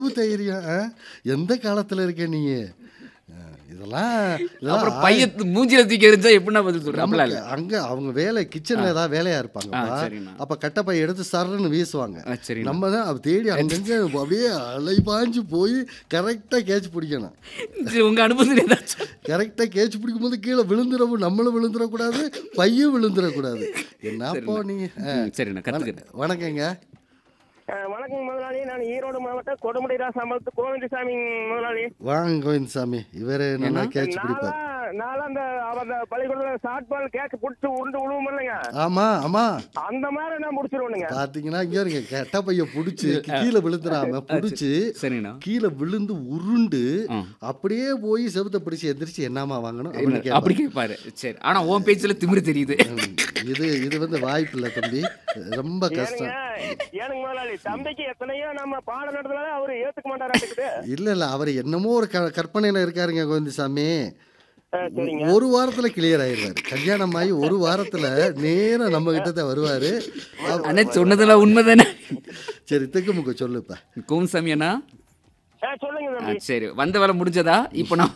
தைரியம் ஆ? எந்த காலத்துல இருக்க நீ ஆ, இதெல்லாம் இதெல்லாம் அப்புறம் பையன் மூஞ்சில தூக்கி எரிஞ்சா எப்படின்னா பதில் சொல்றேன் அப்படிலாம் நமக்கு இல்ல அங்க அவங்க வேலை கிச்சன்ல ஏதாவது வேலையா இருப்பாங்க ஆ, சரிண்ணா. அப்ப கட்டப்பை எடுத்து சரன்னு வீசுவாங்க ஆ, சரிண்ணா நம்ம தான் அவ தேடி அங்கங்க அப்படியே அலை பாஞ்சு போய் கரெக்டா கேட்ச் பிடிக்கணும் சரி உங்க அனுபவத்தில் ஏதாச்சும் கரெக்டா கேட்ச் பிடிக்கும் போது கீழே விழுந்துடவும் நம்மளும் விழுந்துடக்கூடாது பையும் விழுந்துடக்கூடாது என்னப்போ நீ ஆ, ம், சரிண்ணா கத்துக்கிறேன் வணக்கங்க அஹ் வணக்கம் முதலாளி நான் ஈரோடு மாவட்டம் கொடுமுடி ராசாமலத்து கோவிந்தசாமி முதலாளி வாங்க கோவிந்தசாமி இவரு நல்லா கேட்ச் பிடிப்பார் நாளா நாளா அந்த அவ- அந்த பள்ளிக்கூடத்துல ஷார்ட் பால் கேட்ச் புடிச்சு உருண்டு விழுவும் இல்லைங்க ஆமா ஆமா அந்த மாதிரி நான் முடிச்சிருவேனுங்க பாத்தீங்கன்னா இங்க இருங்க கெட்ட பைய புடிச்சு கீழே விழுந்துடாம புடிச்சு சரிண்ணா கீழே விழுந்து உருண்டு ஆ. அப்படியே போய் செவுத்த பிடிச்சு எந்திரிச்சு என்னமா வாங்கணும் அப்படின்னு இல்ல, அப்படி கேட்பாரு. கேட்பாரு சரி ஆனா உன் பேச்சுல திமிரு தெரியுது ம், இது இது வந்து வாய்ப்பு இல்லை தம்பி ரொம்ப ஏனுங்க கஷ்டம் ஏனுங்க முதலாளி தம்பிக்கு எத்தனையோ நம்ம பாடம் நடத்தினாலும் அவரு ஏத்துக்க மாட்டாராட்டுக்குது இல்ல இல்ல அவர் என்னமோ ஒரு க கற்பனையில இருக்காருங்க கோவிந்தசாமி அஹ் சரிங்க ஒரு வாரத்துல கிளியர் ஆயிடுவாரு கல்யாணம் ஆகி ஒரு வாரத்துல நேரா நம்ம கிட்ட தான் வருவாரு அவ- அண்ணா சொன்னதெல்லாம் உண்மைதானே சரி திக்குமுக்கு சொல்லுப்பா கோமசாமி அண்ணா அஹ் சொல்லுங்க ஆ, தம்பி சரி வந்த வேலை முடிஞ்சதா இப்போ நான்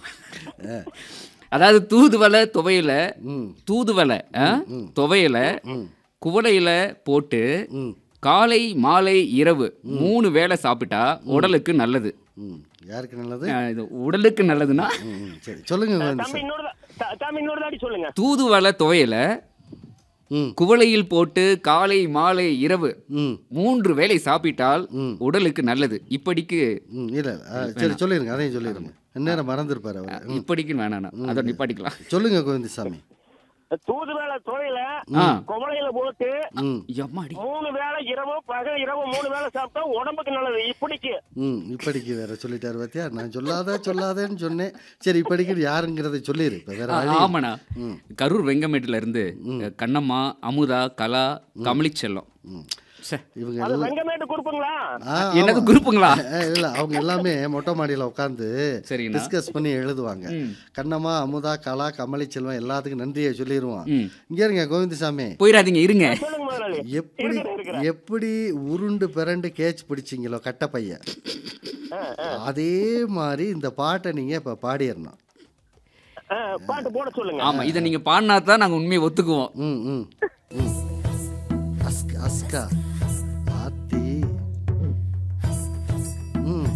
அதாவது தூதுவலை துவையில ம் தூதுவலை ஆ? துவையில ம் குவளையில போட்டு ம் காலை மாலை இரவு மூணு வேளை சாப்பிட்டா உடலுக்கு நல்லது ம் யாருக்கு நல்லது ஆ, இது உடலுக்கு நல்லதுன்னா ம் ம், சரி சொல்லுங்க தம்பி கோவிந்தசாமி இன்னொரு தா- த- தம்பி இன்னொரு தாடி சொல்லுங்க தூதுவலை துவையில ம் குவளையில் போட்டு காலை மாலை இரவு ம் மூன்று வேளை சாப்பிட்டால் ம். உடலுக்கு நல்லது இப்படிக்கு ம் இல்லை ஆ, சரி சொல்லிடுங்க அதையும் சொல்லிடுங்க இந்நேரம் மறந்துருப்பாரு அவர் ம். இப்படிக்கு வேணாண்ணா அதை நிப்பாட்டிக்கலாம் சொல்லுங்க கோவிந்தசாமி தூது வேலை துவையில ஆ குவளையில போட்டு ம் எம்மாடி மூணு வேளை இரவு பகல் இரவு மூணு வேளை சாப்பிட்டா உடம்புக்கு நல்லது இப்படிக்கு ம் இப்படிக்கு வேற சொல்லிட்டாரு பார்த்தியா நான் சொல்லாத சொல்லாதேன்னு சொன்னேன் சரி இப்படிக்கு யாருங்கிறதை சொல்லிடு இப்போ வேற ஆ, வழி ஆமாண்ணா கரூர் வெங்கமேட்டுல இருந்து கண்ணம்மா அமுதா கலா கமலிச்செல்லம் ச்சே, இவங்க அது எல்லாம் வெங்கமேட்டு கொடுப்புங்களா ஆ, என்னது ஆமா. குரூப்புங்களா ஏ, இல்ல அவங்க எல்லாமே மொட்டை மாடியில உட்காந்து சரிங்கண்ணா டிஸ்கஸ் பண்ணி எழுதுவாங்க ம். கண்ணம்மா அமுதா கலா கமலி செல்வம் எல்லாத்துக்கும் நன்றியை சொல்லிடுவோம் ம் இங்க இருங்க கோவிந்தசாமி போயிடாதீங்க இருங்க சொல்லுங்க முதலாளி எப்படி இருக்கிறேன், இருக்கிறேன். எப்படி உருண்டு பிறண்டு கேட்ச் பிடிச்சிங்களோ கட்ட பையன் ஆ, ஆ. அதே மாதிரி இந்த பாட்டை நீங்க இப்ப பாடிடணும் ஆ, பாட்டு போட சொல்லுங்க ஆமா இதை நீங்க பாடினா தான் நாங்க உண்மையை ஒத்துக்குவோம் ம் ம் ம். அஸ்கா அஸ்கா ஆத்தி ம்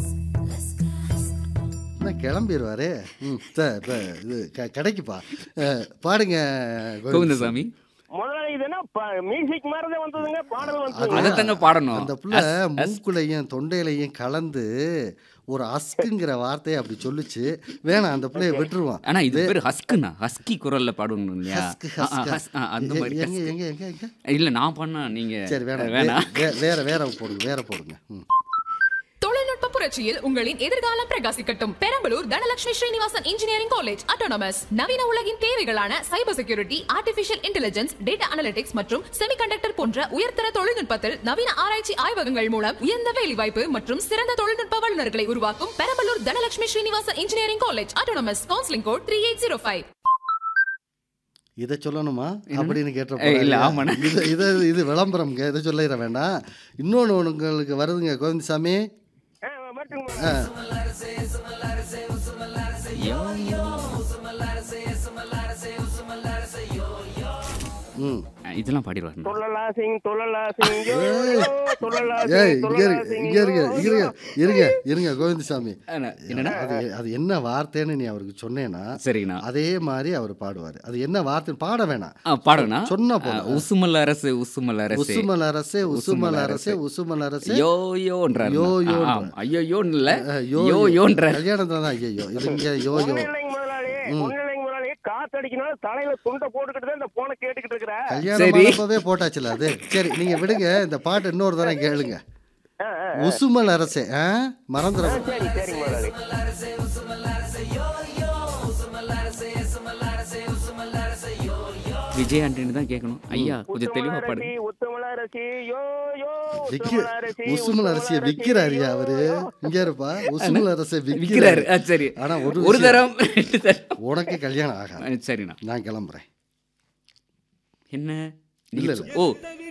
என்ன கிளம்பிடுவாரே ம் சரி இப்போ இது க கடைக்குப்பா அஹ், பாடுங்க கோவிந்தசாமி முதலாளி இது என்ன மியூசிக் மாதிரிதான் வந்ததுங்க பாடல் வந்ததுங்க அதை தாங்க பாடணும் அந்த புள்ள மூக்குலையும் தொண்டையிலையும் கலந்து ஒரு அஸ்குங்கிற வார்த்தையை அப்படி சொல்லுச்சு வேணாம் அந்த பிள்ளைய விட்டுருவான் ஆனா இது பேர் ஹஸ்குண்ணா ஹஸ்கி குரல்ல பாடணும் இல்லையா ஹஸ்கு ஆ, ஆ, ஹஸ்கா ஹஸ்- ஆ, அந்த எ- மாதிரி எங்க எங்க எங்க எங்க இல்ல நான் பண்ணா நீங்க சரி வேணாம் வேணாம் வே- வே- வேற வேற போடுங்க வேற போடுங்க ம் தொழில்நுட்ப புரட்சியில் உங்களின் எதிர்காலம் பிரகாசிக்கட்டும் Perambalur Dhanalakshmi Srinivasan engineering college autonomous நவீன உலகின் தேவைகளான cyber security artificial intelligence data analytics மற்றும் செமிகண்டக்டர் போன்ற உயர்தர தொழில்நுட்பத்தில் நவீன ஆராய்ச்சி ஆய்வகங்கள் மூலம் உயர்ந்த வேலைவாய்ப்பு மற்றும் சிறந்த தொழில்நுட்ப வல்லுநர்களை உருவாக்கும் Perambalur Dhanalakshmi Srinivasan engineering college autonomous counselling code three eight zero five இதை சொல்லணுமா அப்படின்னு கேட்ட ஏய், இல்ல, ஆமாண்ணே. இது இது இது விளம்பரம்ங்க இதை சொல்லிட வேண்டாம் இன்னொன்று உங்களுக்கு வருதுங்க கோவிந்தசாமி ஆ, வரட்டுங்க ஆ ம் ஆ, இதெல்லாம் பாடிடுவாரு துள்ளலா சிங் துள்ளலா சிங் யோ, யோ, துள்ளலா ஏய் சிங், இங்க துள்ளலா இருங்க சிங், இங்க இருங்க யோ, இருங்க யோ. இருங்க இருங்க கோவிந்தசாமி என்னன்னா அது அது என்ன வார்த்தைன்னு நீ அவருக்கு சொன்னேன்னா சரிங்கண்ணா அதே மாதிரி அவர் பாடுவார் அது என்ன வார்த்தை பாட வேணாம் ஆ பாடுங்கண்ணா சொன்னா ஆ, போதும் உசுமல் அரசு உசுமல் அரசு உசுமல் அரசே உசுமல் அரசே உசுமல் அரசே யோ யோன்றாரு யோ, ஆ, யோன்ற. ஆம். ஐயோ யோன்னு இல்ல அஹ், யோ யோன்ற கல்யாணத்துல தான் ஐயோ இது இங்க யோ யோ ஒண்ணும் இல்லைங்க முதலாளி ஒண்ணும் இல்லைங்க முதலாளி காத்தடிக்கனால தலையில துண்டை போட்டுக்கிட்டு தான் இந்த போனை கேட்டுக்கிட்டு இருக்கிறேன் கல்யாணம் சரி. பண்ணப்பவே போட்டாச்சுல அது சரி நீங்க விடுங்க இந்த பாட்டு இன்னொரு தடவை கேளுங்க ஆ, ஆ. உசுமல் அரசே ஆ மறந்துட சரி சரிங்க முதலாளி விஜய் ஆண்டனி தான் கேட்கணும் ஐயா கொஞ்சம் தெளிவா பாடு உத்தமலரசி உத்தமலரசி யோ யோ விக்க உத்தமலரசி உசுமல் அரிசியை விக்கிறாரியா அவரு இங்க இருப்பா உசுமல் அரசை விக்கிறாரு விக்கிறாரு ஆ, சரி ஆனா ஒரு ஒரு விஷயம். தரம் ரெண்டு தரம் உனக்கு கல்யாணம் ஆகாது ஆ, சரிண்ணா நான் கிளம்புறேன் என்ன இல்ல, நீங்க சொ- ஓ